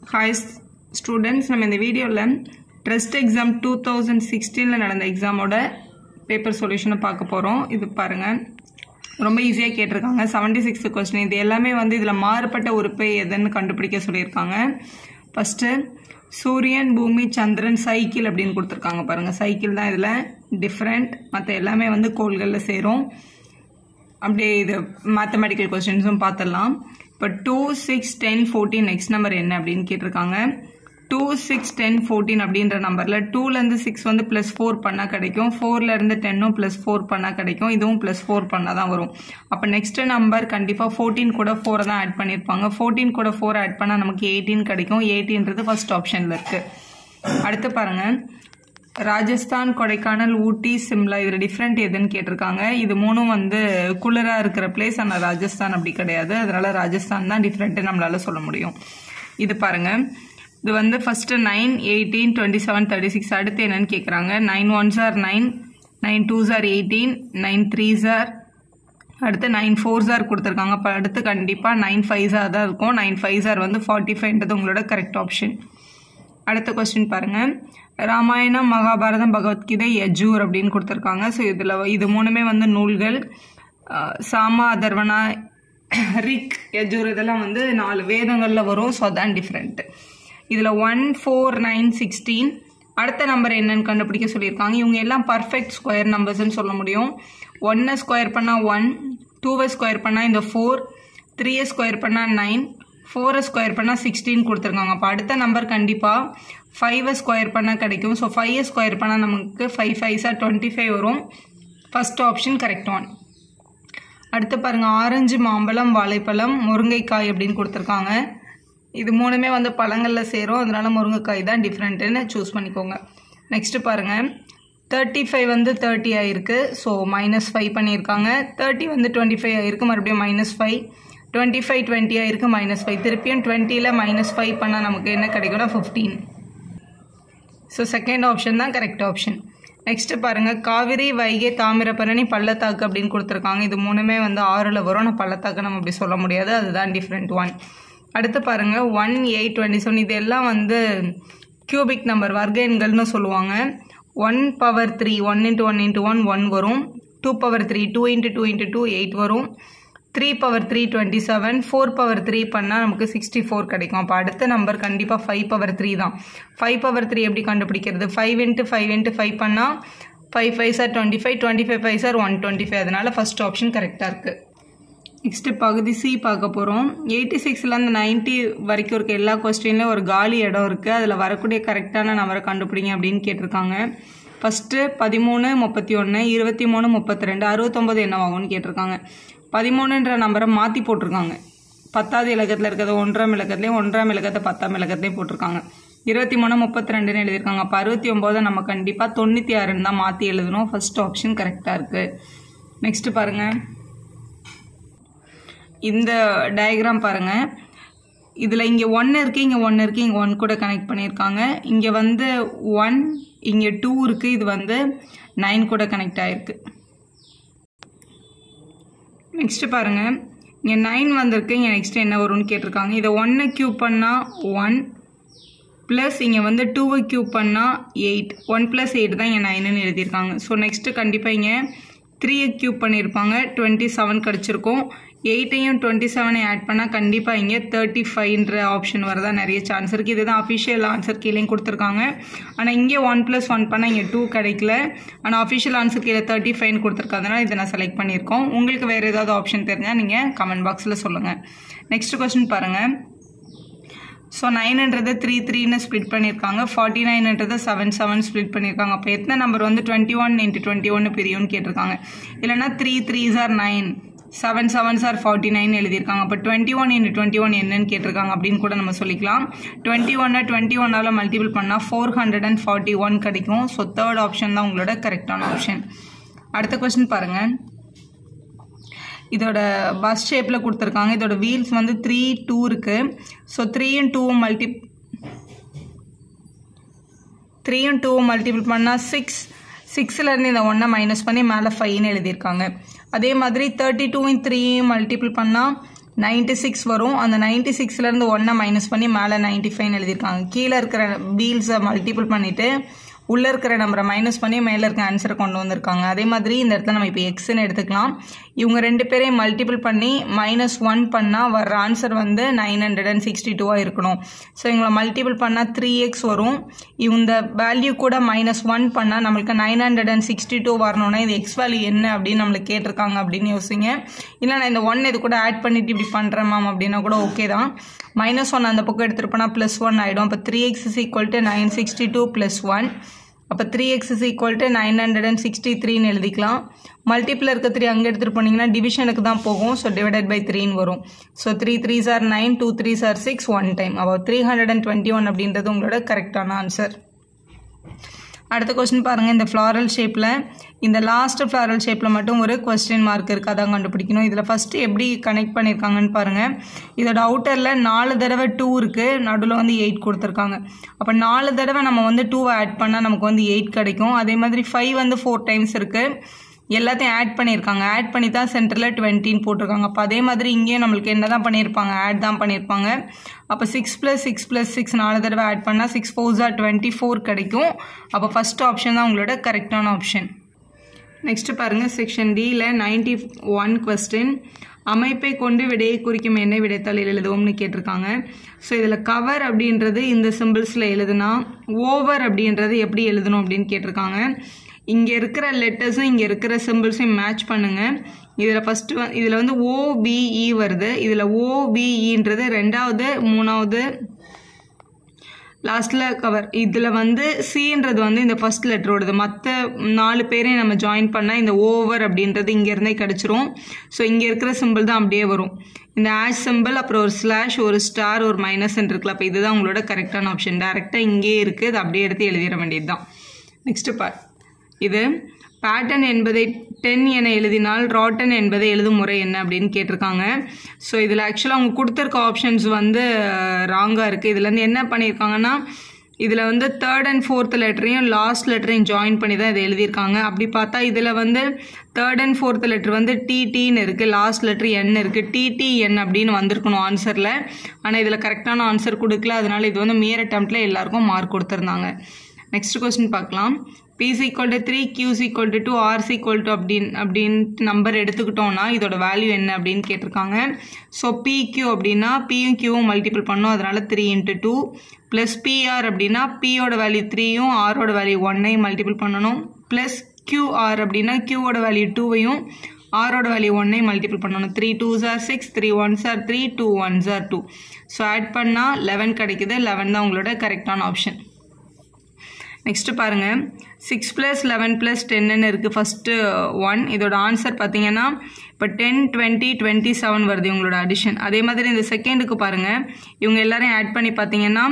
hi students நம்ம இந்த வீடியோவில் ட்ரஸ்ட் எக்ஸாம் டூ தௌசண்ட் சிக்ஸ்டீனில் நடந்த எக்ஸாமோட பேப்பர் சொல்யூஷனை பார்க்க போகிறோம் இது பாருங்கள் ரொம்ப ஈஸியாக கேட்டிருக்காங்க செவன்டி சிக்ஸ்த் கொஸ்டின் இது எல்லாமே வந்து இதில் மாறுபட்ட உறுப்பை எதுன்னு கண்டுபிடிக்க சொல்லியிருக்காங்க ஃபஸ்ட்டு சூரியன் பூமி சந்திரன் சைக்கிள் அப்படின்னு கொடுத்துருக்காங்க பாருங்கள் சைக்கிள் தான் இதில் டிஃப்ரெண்ட் மற்ற எல்லாமே வந்து கோள்களில் சேரும் அப்படியே இது மேத்தமெட்டிக்கல் கொஸ்டின்ஸும் பார்த்துடலாம் இப்போ two six ten fourteen next number என்ன அப்படின்னு கேட்டிருக்காங்க டூ சிக்ஸ் டென் ஃபோர்டீன் அப்படின்ற நம்பரில் டூலேருந்து சிக்ஸ் வந்து ப்ளஸ் ஃபோர் பண்ணால் கிடைக்கும் ஃபோர்லேருந்து டென்னும் ப்ளஸ் ஃபோர் பண்ணால் கிடைக்கும் இதுவும் ப்ளஸ் ஃபோர் பண்ணால் தான் வரும் அப்போ நெக்ஸ்ட் நம்பர் கண்டிப்பாக ஃபோர்டீன் கூட ஃபோரை தான் ஆட் பண்ணியிருப்பாங்க ஃபோர்டீன் கூட ஃபோர் ஆட் பண்ணால் நமக்கு எயிட்டீன் கிடைக்கும் எயிட்டீன்றது ஃபர்ஸ்ட் ஆப்ஷனில் இருக்குது அடுத்து பாருங்கள் ராஜஸ்தான் கொடைக்கானல் ஊட்டி சிம்லா இதில் டிஃப்ரெண்ட் எதுன்னு கேட்டிருக்காங்க இது மூணும் வந்து குளிராக இருக்கிற பிளேஸ் ஆனால் ராஜஸ்தான் அப்படி கிடையாது அதனால ராஜஸ்தான் தான் டிஃப்ரெண்ட்டு நம்மளால சொல்ல முடியும் இது பாருங்க இது வந்து first nine eighteen twenty seven thirty six அடுத்து என்னன்னு கேட்குறாங்க nine ones are nine nine two are eighteen nine three are அடுத்து நைன் ஃபோர் ஆர் கொடுத்துருக்காங்க அப்போ அடுத்து கண்டிப்பாக நைன் ஃபைவ் ஆர் தான் இருக்கும் நைன் ஃபைவ் ஆர் வந்து ஃபார்ட்டி ஃபைவ்ன்றது உங்களோட கரெக்ட் ஆப்ஷன் அடுத்த கொஸ்டின் பாருங்க ராமாயணம் மகாபாரதம் பகவத்கீதை யஜூர் அப்படின்னு கொடுத்துருக்காங்க ஸோ இதில் இது மூணுமே வந்து நூல்கள் அஹ், சாமா அதர்வனா ரிக் யஜூர் இதெல்லாம் வந்து நாலு வேதங்களில் வரும் ஸோ அதான் டிஃப்ரெண்ட் இதில் ஒன் ஃபோர் நைன் சிக்ஸ்டீன் அடுத்த நம்பர் என்னன்னு கண்டுபிடிக்க சொல்லியிருக்காங்க இவங்க எல்லாம் பர்ஃபெக்ட் ஸ்கொயர் நம்பர்ஸ்னு சொல்ல முடியும் ஒன்னை ஸ்கொயர் பண்ணால் ஒன் டூவை ஸ்கொயர் பண்ணால் இந்த ஃபோர் த்ரீயை ஸ்கொயர் பண்ணால் நைன் ஃபோரை ஸ்கொயர் பண்ணால் சிக்ஸ்டீன் கொடுத்துருக்காங்க அப்போ அடுத்த நம்பர் கண்டிப்பாக ஃபைவை ஸ்கொயர் பண்ணால் கிடைக்கும் ஸோ ஃபைவை ஸ்கொயர் பண்ணால் நமக்கு ஃபைவ் ஃபைவ்ஸாக டுவெண்ட்டி ஃபைவ் வரும் ஃபர்ஸ்ட் ஆப்ஷன் கரெக்ட் ஒன் அடுத்து பாருங்க ஆரஞ்சு மாம்பழம் வாழைப்பழம் முருங்கைக்காய் அப்படின்னு கொடுத்துருக்காங்க இது மூணுமே வந்து பழங்களில் சேரும் அதனால முருங்கைக்காய் தான் டிஃப்ரெண்ட்டுன்னு சூஸ் பண்ணிக்கோங்க நெக்ஸ்ட் பாருங்க தேர்ட்டி ஃபைவ் வந்து தேர்ட்டி ஆயிருக்கு ஸோ மைனஸ் ஃபைவ் பண்ணியிருக்காங்க தேர்ட்டி வந்து டுவெண்ட்டி ஃபைவ் ஆயிருக்கு மறுபடியும் minus five twenty five twenty ஆயிருக்கு மைனஸ் ஃபைவ் திருப்பியும் டுவெண்ட்டியில் மைனஸ் ஃபைவ் பண்ணால் நமக்கு என்ன கிடைக்கும்னா ஃபிஃப்டீன் ஸோ செகண்ட் ஆப்ஷன் தான் கரெக்ட் ஆப்ஷன் நெக்ஸ்ட் பாருங்க காவிரி வைகை தாமிரபரணி பள்ளத்தாக்கு அப்படின்னு கொடுத்துருக்காங்க இது மூணுமே வந்து ஆறில் வரும் நான் பள்ளத்தாக்கு நம்ம அப்படி சொல்ல முடியாது அதுதான் டிஃப்ரெண்ட் ஒன் அடுத்து பாருங்க ஒன் எயிட் டுவெண்ட்டி செவன் இது எல்லாம் வந்து கியூபிக் நம்பர் வர்க்க எண்கள்னு சொல்லுவாங்க one power three one into one into one one வரும் two power three two into two into two eight வரும் three power three twenty seven four power three பண்ணால் நமக்கு சிக்ஸ்டி ஃபோர் கிடைக்கும் அப்போ அடுத்த நம்பர் கண்டிப்பாக ஃபைவ் பவர் த்ரீ தான் five power three எப்படி கண்டுபிடிக்கிறது five into five into five பண்ணால் ஃபைவ் ஃபைவ் சார் twenty five twenty five five சார் ஒன் டுவெண்ட்டி ஃபைவ் அதனால் ஃபஸ்ட் ஆப்ஷன் கரெக்டாக இருக்குது நெக்ஸ்ட்டு பகுதி சி பார்க்க போகிறோம் எயிட்டி சிக்ஸில் அந்த நைன்ட்டி வரைக்கும் இருக்க எல்லா கொஸ்டின்லையும் ஒரு காலி இடம் இருக்குது அதில் வரக்கூடிய கரெக்டான நம்பரை கண்டுபிடிங்க அப்படின்னு கேட்டிருக்காங்க ஃபஸ்ட்டு பதிமூணு முப்பத்தி ஒன்று இருபத்தி மூணு முப்பத்தி ரெண்டு அறுபத்தொம்பது என்னவாகும்னு கேட்டிருக்காங்க பதிமூணுன்ற நம்பரை மாற்றி போட்டிருக்காங்க பத்தாவது இலக்கத்தில் இருக்கிறது ஒன்றாம் இலக்கத்துலேயும் ஒன்றாம் இலக்கத்தை பத்தாம் இலக்கத்துலேயும் போட்டிருக்காங்க இருபத்தி மூணு முப்பத்தி ரெண்டுன்னு எழுதியிருக்காங்க அப்போ அறுபத்தி ஒம்போதை நம்ம கண்டிப்பாக தொண்ணூற்றி ஆறுன்னு தான் மாற்றி எழுதணும் ஃபர்ஸ்ட் ஆப்ஷன் கரெக்டாக இருக்குது நெக்ஸ்ட்டு பாருங்கள் இந்த டயக்ராம் பாருங்கள் இதில் இங்கே ஒன்று இருக்குது இங்கே ஒன்று இருக்குது இங்கே ஒன் கூட கனெக்ட் பண்ணியிருக்காங்க இங்கே வந்து ஒன் இங்கே டூ இருக்குது இது வந்து நைன் கூட கனெக்ட் ஆகிருக்கு நெக்ஸ்ட்டு பாருங்கள் இங்கே நைன் வந்திருக்கு இங்கே நெக்ஸ்ட் என்ன வரும்னு கேட்டிருக்காங்க இதை ஒன்னை க்யூப் பண்ணால் ஒன் ப்ளஸ் இங்கே வந்து டூவை க்யூப் பண்ணால் எயிட் ஒன் ப்ளஸ் எயிட் தான் இங்கே நைனுன்னு எழுதியிருக்காங்க ஸோ நெக்ஸ்ட்டு கண்டிப்பாக இங்கே த்ரீயை க்யூப் பண்ணியிருப்பாங்க டுவெண்ட்டி செவன் கிடச்சிருக்கும் எயிட்டையும் டுவெண்ட்டி செவனையும் ஆட் பண்ணால் கண்டிப்பாக இங்கே தேர்ட்டி ஃபைவ்ன்ற ஆப்ஷன் வரதா நிறைய சான்ஸ் இருக்குது இதுதான் அஃபிஷியல் ஆன்சர் கீழே கொடுத்துருக்காங்க ஆனால் இங்கே ஒன் ப்ளஸ் ஒன் பண்ணால் இங்கே டூ கிடைக்கல ஆனால் அஃபிஷியல் ஆன்சர் கீழே தேர்ட்டி ஃபைவ்னு கொடுத்துருக்காதனால இதை நான் செலக்ட் பண்ணியிருக்கோம் உங்களுக்கு வேறு ஏதாவது ஆப்ஷன் தெரிஞ்சால் நீங்கள் கமெண்ட் பாக்ஸில் சொல்லுங்கள் நெக்ஸ்ட் கொஸ்டின் பாருங்கள் ஸோ நைன்ன்றது த்ரீ த்ரீன்னு ஸ்ப்ளிட் பண்ணியிருக்காங்க ஃபார்ட்டி நைன்ன்றது செவன் செவன் ஸ்ப்ளிட் பண்ணியிருக்காங்க அப்போ எத்தனை நம்பர் வந்து டுவெண்ட்டி ஒன் இன்ட்டு டுவெண்ட்டி ஒன்று பிரியும்னு கேட்டிருக்காங்க இல்லைன்னா த்ரீ த்ரீ சார் நைன் செவன் செவன் சார் ஃபார்ட்டி நைன் எழுதியிருக்காங்க அப்போ டுவெண்ட்டி ஒன் இன்ட்டு டுவெண்ட்டி ஒன் என்னன்னு கேட்டிருக்காங்க அப்படின்னு கூட நம்ம சொல்லிக்கலாம் டுவெண்ட்டி ஒன்னை டுவெண்ட்டி ஒன்னால் மல்டிபிள் பண்ணால் four hundred and forty one கிடைக்கும் ஸோ தேர்ட் ஆப்ஷன் தான் உங்களோட கரெக்டான ஆப்ஷன் அடுத்த கொஸ்டின் பாருங்கள் இதோட பஸ் ஷேப்பில் கொடுத்துருக்காங்க இதோட வீல்ஸ் வந்து த்ரீ டூ இருக்குது ஸோ த்ரீயும் டூவும் மல்டி த்ரீயும் டூவும் மல்டிபிள் பண்ணால் சிக்ஸ் சிக்ஸ்லேருந்து இந்த ஒன்றை மைனஸ் பண்ணி மேலே ஃபைவ்னு எழுதியிருக்காங்க அதே மாதிரி தேர்ட்டி டூவும் த்ரீயும் மல்டிபிள் பண்ணால் நைன்டி சிக்ஸ் வரும் அந்த நைன்டி சிக்ஸ்லேருந்து ஒன்றை மைனஸ் பண்ணி மேலே நைன்டி ஃபைவ்னு எழுதியிருக்காங்க கீழே இருக்கிற பீல்ஸை மல்டிபிள் பண்ணிவிட்டு உள்ளே இருக்கிற நம்பரை மைனஸ் பண்ணி மேலே இருக்க ஆன்சரை கொண்டு வந்திருக்காங்க அதே மாதிரி இந்த இடத்துல நம்ம இப்போ எக்ஸ்ன்னு எடுத்துக்கலாம் இவங்க ரெண்டு பேரையும் மல்டிபிள் பண்ணி மைனஸ் ஒன் பண்ணால் வர்ற ஆன்சர் வந்து நைன் ஹண்ட்ரட் அண்ட் சிக்ஸ்டி டூவாக இருக்கணும் ஸோ இவங்களை மல்டிபிள் பண்ணால் த்ரீ எக்ஸ் வரும் இந்த வேல்யூ கூட மைனஸ் ஒன் பண்ணால் நம்மளுக்கு nine hundred and sixty two வரணும்னா இது எக்ஸ் வேல்யூ என்ன அப்படின்னு நம்மளுக்கு கேட்டிருக்காங்க அப்படின்னு யோசிங்க இல்லை நான் இந்த ஒன் இது கூட ஆட் பண்ணிட்டு இப்படி பண்ணுறேன் மேம் அப்படின்னா கூட ஓகே தான் மைனஸ் ஒன் அந்த பக்கம் எடுத்துகிட்டு போனால் ப்ளஸ் ஒன் ஆகிடும் அப்போ three x is equal to nine sixty two plus one அப்போ three x is equal to nine hundred and sixty த்ரீன்னு எழுதிக்கலாம் மல்டிப்பில் இருக்க த்ரீ அங்கே எடுத்துகிட்டு போனீங்கன்னா டிவிஷனுக்கு தான் போகும் ஸோ டிவைடட் பை த்ரீன்னு வரும் ஸோ த்ரீ த்ரீ சார் நைன் டூ த்ரீ சார் சிக்ஸ் ஒன் டைம் அப்போ three hundred and twenty one அப்படின்றது உங்களோட கரெக்டான ஆன்சர் அடுத்த கொஸ்டின் பாருங்கள் இந்த ஃப்ளாரல் ஷேப்பில் இந்த லாஸ்ட் ஃப்ளாரல் ஷேப்பில் மட்டும் ஒரு கொஸ்டின் மார்க் இருக்குது அதான் கண்டுபிடிக்கணும் இதில் ஃபஸ்ட்டு எப்படி கனெக்ட் பண்ணியிருக்காங்கன்னு பாருங்கள் இதோட அவுட்டரில் நாலு தடவை டூ இருக்குது நடுவில் வந்து எயிட் கொடுத்துருக்காங்க அப்போ நாலு தடவை நம்ம வந்து டூவை ஆட் பண்ணால் நமக்கு வந்து எயிட் கிடைக்கும் அதே மாதிரி ஃபைவ் வந்து ஃபோர் டைம்ஸ் இருக்குது எல்லாத்தையும் ஆட் பண்ணியிருக்காங்க ஆட் பண்ணி தான் சென்டரில் டுவெண்ட்டின்னு போட்டிருக்காங்க அப்போ அதே மாதிரி இங்கேயும் நம்மளுக்கு என்ன தான் பண்ணியிருப்பாங்க ஆட் தான் பண்ணியிருப்பாங்க அப்போ six plus six plus six நாலு தடவை ஆட் பண்ணால் சிக்ஸ் ஃபோர் ஜார் டுவெண்ட்டி ஃபோர் கிடைக்கும் அப்போ ஃபஸ்ட் ஆப்ஷன் தான் உங்களோட கரெக்டான ஆப்ஷன் நெக்ஸ்ட்டு பாருங்கள் செக்ஷன் டியில் நைன்டி ஒன் கொஸ்டின் அமைப்பை கொண்டு விடையை குறிக்கும் என்ன விடைத்தாளில் எழுதுவோம்னு கேட்டிருக்காங்க ஸோ இதில் கவர் அப்படின்றது இந்த சிம்பிள்ஸில் எழுதுனா ஓவர் அப்படின்றது எப்படி எழுதணும் அப்படின்னு கேட்டிருக்காங்க இங்கே இருக்கிற லெட்டர்ஸும் இங்கே இருக்கிற சிம்பிள்ஸையும் மேட்ச் பண்ணுங்கள் இதில் ஃபஸ்ட்டு இதில் வந்து ஓபிஇ வருது இதில் ஓபிஇன்றது ரெண்டாவது மூணாவது லாஸ்ட்டில் கவர் இதில் வந்து சின்றது வந்து இந்த ஃபர்ஸ்ட் லெட்டரோடது மற்ற நாலு பேரையும் நம்ம ஜாயின் பண்ணால் இந்த ஓவர் அப்படின்றது இங்கேருந்தே கிடச்சிரும் ஸோ இங்கே இருக்கிற சிம்பிள் தான் அப்படியே வரும் இந்த ஆஷ் சிம்பிள் அப்புறம் ஒரு ஸ்லாஷ் ஒரு ஸ்டார் ஒரு மைனஸ் இருக்குல்ல அப்போ இதுதான் உங்களோட கரெக்டான ஆப்ஷன் டேரெக்டாக இங்கேயே இருக்குது இது அப்படியே எடுத்து எழுதிட வேண்டியது தான் நெக்ஸ்ட்டு பார்ட் இது பேட்டன் என்பதை டென் என எழுதினால் ராட்டன் என்பதை எழுதும் முறை என்ன அப்படின்னு கேட்டிருக்காங்க ஸோ இதில் ஆக்சுவலாக அவங்க கொடுத்துருக்க ஆப்ஷன்ஸ் வந்து ராங்காக இருக்குது இதுலேருந்து என்ன பண்ணியிருக்காங்கன்னா இதில் வந்து தேர்ட் அண்ட் ஃபோர்த் லெட்டரையும் லாஸ்ட் லெட்டரையும் ஜாயின் பண்ணி தான் இதை எழுதியிருக்காங்க அப்படி பார்த்தா இதில் வந்து தேர்ட் அண்ட் ஃபோர்த் லெட்டர் வந்து டிடின்னு இருக்குது லாஸ்ட் லெட்டர் என் இருக்குது டிடிஎன் அப்படின்னு வந்திருக்கணும் ஆன்சரில் ஆனால் இதில் கரெக்டான ஆன்சர் கொடுக்கல அதனால இது வந்து மேர் அட்டம்ப்டில் எல்லாருக்கும் மார்க் கொடுத்துருந்தாங்க நெக்ஸ்ட் கொஸ்டின் பார்க்கலாம் p's equal to three q's equal to two r's equal to அப்படின் அப்படின்ட்டு நம்பர் எடுத்துக்கிட்டோம்னா இதோட வேல்யூ என்ன அப்படின்னு கேட்டிருக்காங்க ஸோ பிக்யூ அப்படின்னா பியும் கியூவும் மல்டிபிள் பண்ணோம் அதனால three into two plus p r அப்படின்னா பியோட வேல்யூ த்ரீயும் ஆரோட வேல்யூ ஒன்னையும் மல்டிபிள் பண்ணணும் ப்ளஸ் கியூஆர் அப்படின்னா கியூவோட வேல்யூ டூவையும் ஆரோட வேல்யூ ஒன்னையும் மல்டிபிள் பண்ணணும் த்ரீ டூ சார் சிக்ஸ் த்ரீ ஒன் சார் த்ரீ டூ ஒன் சார் டூ ஸோ ஆட் பண்ணால் லெவன் கிடைக்குது லெவன் தான் உங்களோட கரெக்டான ஆப்ஷன் நெக்ஸ்ட்டு பாருங்கள் சிக்ஸ் ப்ளஸ் லெவன் ப்ளஸ் டென்னு இருக்குது ஃபஸ்ட்டு ஒன் இதோட ஆன்சர் பார்த்தீங்கன்னா இப்போ டென் டுவெண்ட்டி டுவெண்ட்டி செவன் வருது இவங்களோட அடிஷன் அதே மாதிரி இந்த செகண்டுக்கு பாருங்கள் இவங்க எல்லாரையும் ஆட் பண்ணி பார்த்தீங்கன்னா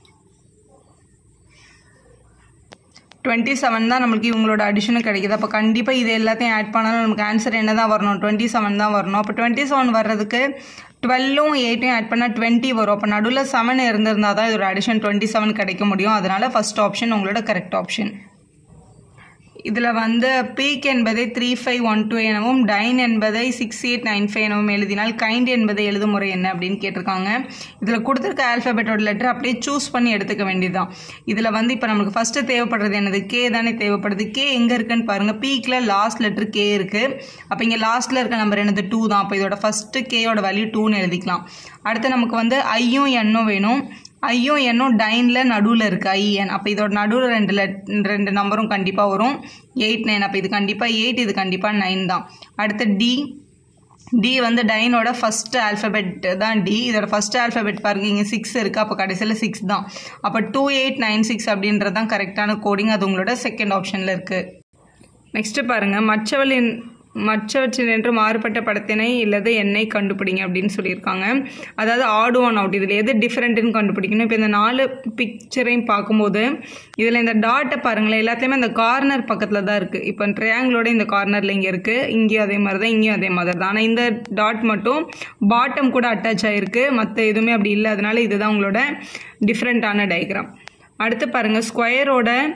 டுவெண்ட்டி செவன் தான் நம்மளுக்கு இவங்களோட அடிஷனும் கிடைக்குது அப்போ கண்டிப்பாக இது எல்லாத்தையும் ஆட் பண்ணாலும் நமக்கு ஆன்சர் என்ன தான் வரணும் டுவெண்ட்டி செவன் தான் வரணும் அப்போ டுவெண்ட்டி செவன் வர்றதுக்கு டுவெல்லும் எயிட்டையும் ஆட் பண்ணால் டுவெண்ட்டி வரும் அப்போ நடுவில் செவன் இருந்திருந்தால் தான் இதோட அடிஷன் டுவெண்ட்டி செவன் கிடைக்க முடியும் அதனால் ஃபஸ்ட் ஆப்ஷன் உங்களோட கரெக்ட் ஆப்ஷன் இதில் வந்து பீக் என்பதை த்ரீ ஃபைவ் ஒன் டூ எனவும் டைன் என்பதை சிக்ஸ் எயிட் நைன் ஃபைவ் எனவும் எழுதினால் கைண்ட் என்பதை எழுதும் முறை என்ன அப்படின்னு கேட்டிருக்காங்க இதில் கொடுத்துருக்க ஆல்ஃபபெட்டோட லெட்டர் அப்படியே சூஸ் பண்ணி எடுத்துக்க வேண்டியதுதான் இதில் வந்து இப்போ நமக்கு ஃபஸ்ட்டு தேவைப்படுறது என்னது கே தானே தேவைப்படுது கே எங்கே இருக்குன்னு பாருங்கள் பீக்கில் லாஸ்ட் லெட்டர் கே இருக்குது அப்போ இங்கே லாஸ்ட்டில் இருக்க நம்பர் என்னது டூ தான் அப்போ இதோட ஃபஸ்ட்டு கேயோட வேல்யூ டூன்னு எழுதிக்கலாம் அடுத்து நமக்கு வந்து ஐயும் எண்ணும் வேணும் ஐயும் எண்ணும் டைனில் நடுவில் இருக்குது ஐஎன் அப்போ இதோட நடுவில் ரெண்டு லெட் ரெண்டு நம்பரும் கண்டிப்பாக வரும் எயிட் நைன் அப்போ இது கண்டிப்பாக எயிட் இது கண்டிப்பாக நைன் தான் அடுத்து டி டி வந்து டைனோட ஃபஸ்ட் ஆல்ஃபபெட் தான் டி இதோட ஃபஸ்ட் ஆல்ஃபபெட் பாருங்க இங்கே சிக்ஸ் இருக்குது அப்போ கடைசியில் சிக்ஸ் தான் அப்போ டூ எயிட் நைன் சிக்ஸ் அப்படின்றது தான் கரெக்டான கோடிங் அது உங்களோட செகண்ட் ஆப்ஷனில் இருக்குது நெக்ஸ்ட்டு பாருங்கள் மற்றவளின் மற்றவற்றினின்று மாறுபட்ட படத்தினை இல்லது எண்ணை கண்டுபிடிங்க அப்படின்னு சொல்லியிருக்காங்க அதாவது ஆடு ஒன் அவுட் இதில் எது டிஃப்ரெண்ட்டுன்னு கண்டுபிடிக்கணும் இப்போ இந்த நாலு பிக்சரையும் பார்க்கும்போது இதில் இந்த டாட்டை பாருங்களேன் எல்லாத்தையுமே இந்த கார்னர் பக்கத்தில் தான் இருக்குது இப்போ ட்ரையாங்கிளோட இந்த கார்னரில் இங்கே இருக்குது இங்கேயும் அதே மாதிரி தான் இங்கேயும் அதே மாதிரி தான் ஆனால் இந்த டாட் மட்டும் பாட்டம் கூட அட்டாச் ஆகிருக்கு மற்ற எதுவுமே அப்படி இல்லை அதனால இதுதான் உங்களோட டிஃப்ரெண்ட்டான டயக்ராம் அடுத்து பாருங்கள் ஸ்கொயரோட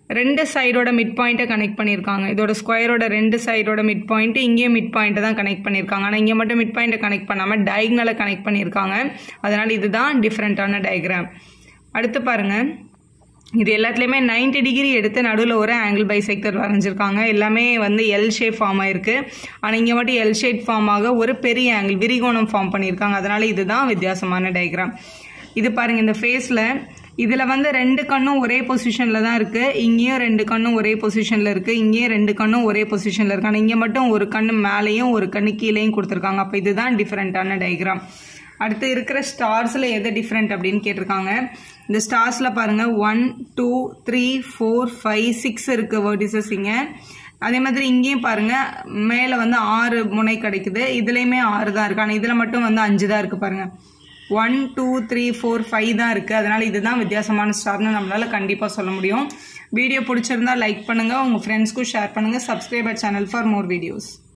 ரெண்டு சைடோட மிட் பாயிண்ட்டை கனெக்ட் பண்ணியிருக்காங்க இதோட ஸ்கொயரோட ரெண்டு சைடோட மிட் பாயிண்ட்டு இங்கேயும் மிட் பாயிண்ட்டை தான் கனெக்ட் பண்ணியிருக்காங்க ஆனால் இங்கே மட்டும் மிட் பாயிண்ட்டை கனெக்ட் பண்ணாமல் டயக்னலை கனெக்ட் பண்ணியிருக்காங்க அதனால் இதுதான் டிஃப்ரெண்ட்டான டயக்ராம் அடுத்து பாருங்கள் இது எல்லாத்துலேயுமே 90 டிகிரி எடுத்து நடுவில் ஒரு ஆங்கிள் பைசெக்டர் வரைஞ்சிருக்காங்க எல்லாமே வந்து எல் ஷேப் ஃபார்ம் ஆயிருக்கு ஆனால் இங்கே மட்டும் எல் ஷேப் ஃபார்ம் ஆக ஒரு பெரிய ஆங்கிள் விரிகோணம் ஃபார்ம் பண்ணியிருக்காங்க அதனால் இதுதான் வித்தியாசமான டயக்ராம் இது பாருங்கள் இந்த ஃபேஸில் இதில் வந்து ரெண்டு கண்ணும் ஒரே பொசிஷனில் தான் இருக்குது இங்கேயும் ரெண்டு கண்ணும் ஒரே பொசிஷனில் இருக்குது இங்கேயும் ரெண்டு கண்ணும் ஒரே பொசிஷனில் இருக்கு ஆனால் இங்கே மட்டும் ஒரு கண்ணு மேலேயும் ஒரு கண்ணு கீழேயும் கொடுத்துருக்காங்க அப்போ இதுதான் டிஃப்ரெண்ட்டான டயக்ராம் அடுத்து இருக்கிற ஸ்டார்ஸில் எது டிஃப்ரெண்ட் அப்படின்னு கேட்டிருக்காங்க இந்த ஸ்டார்ஸில் பாருங்கள் one two three four five six இருக்குது வேர்டிசஸ் இங்கே அதே மாதிரி இங்கேயும் பாருங்கள் மேலே வந்து ஆறு முனை கிடைக்குது இதுலேயுமே ஆறு தான் இருக்குது ஆனால் இதில் மட்டும் வந்து அஞ்சு தான் இருக்குது பாருங்கள் one two three four five தான் இருக்குது அதனால் இதுதான் வித்தியாசமான ஸ்டார்னு நம்மளால் கண்டிப்பாக சொல்ல முடியும் வீடியோ பிடிச்சிருந்தா லைக் பண்ணுங்கள் உங்கள் ஃப்ரெண்ட்ஸ்க்கும் ஷேர் பண்ணுங்கள் subscriber channel for more videos